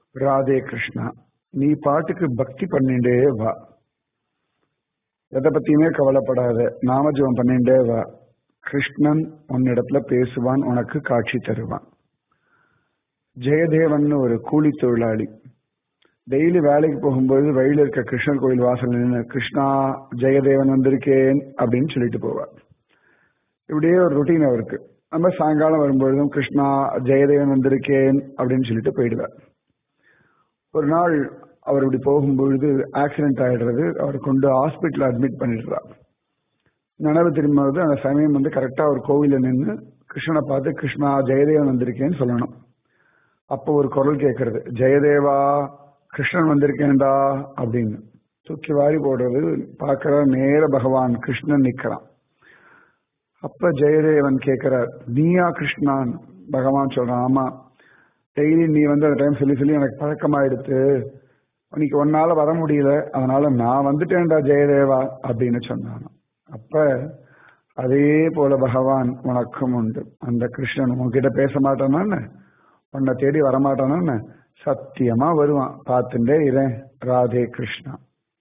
ராதே கிருஷ்ணா நீ பாட்டுக்கு பக்தி பண்ணிண்டே வா எதை பத்தியுமே கவலைப்படாத நாமஜபம் பண்ணிண்டே வா கிருஷ்ணன் உன்னிடத்துல பேசுவான் உனக்கு காட்சி தருவான் ஜெயதேவன் ஒரு கூலி தொழிலாளி டெய்லி வேலைக்கு போகும்போது வழியில இருக்க கிருஷ்ணர் கோயில் வாசல் நின்று கிருஷ்ணா ஜெயதேவன் வந்திருக்கேன் அப்படின்னு சொல்லிட்டு போவார் இப்படியே ஒரு ருட்டீன் அவருக்கு நம்ம சாயங்காலம் வரும்பொழுதும் கிருஷ்ணா ஜெயதேவன் வந்திருக்கேன் அப்படின்னு சொல்லிட்டு போயிடுவார் ஒரு நாள் அவர் இப்படி போகும்பொழுது ஆக்சிடென்ட் ஆயிடுறது அவர் கொண்டு ஹாஸ்பிட்டல் அட்மிட் பண்ணிடுறார் நினைவு திரும்பும்போது அந்த சமயம் வந்து கரெக்டா ஒரு கோவில நின்று கிருஷ்ணனை பார்த்து கிருஷ்ணா ஜெயதேவன் வந்திருக்கேன்னு சொல்லணும் அப்போ ஒரு குரல் கேட்கறது ஜெயதேவா கிருஷ்ணன் வந்திருக்கேன்டா அப்படின்னு தூக்கி வாரி போடுறது பார்க்கிற நேர பகவான் கிருஷ்ணன் நிக்கிறான் அப்ப ஜெயதேவன் கேட்கிறார் நீயா கிருஷ்ணான் பகவான் சொல்றான் ஆமா டெய்லி நீ வந்து அந்த டைம் சொல்லி சொல்லி எனக்கு பழக்கமாயிடுத்து இன்னைக்கு ஒன்னால வர முடியல அதனால நான் வந்துட்டேன்டா ஜெயதேவா அப்படின்னு சொன்னான் அப்ப அதே போல பகவான் உனக்கும் உண்டு அந்த கிருஷ்ணன் உன்கிட்ட பேச மாட்டானான்னு உன்னை தேடி வரமாட்டானான்னு சத்தியமா வருவான் பார்த்துட்டே இரேன் ராதே கிருஷ்ணா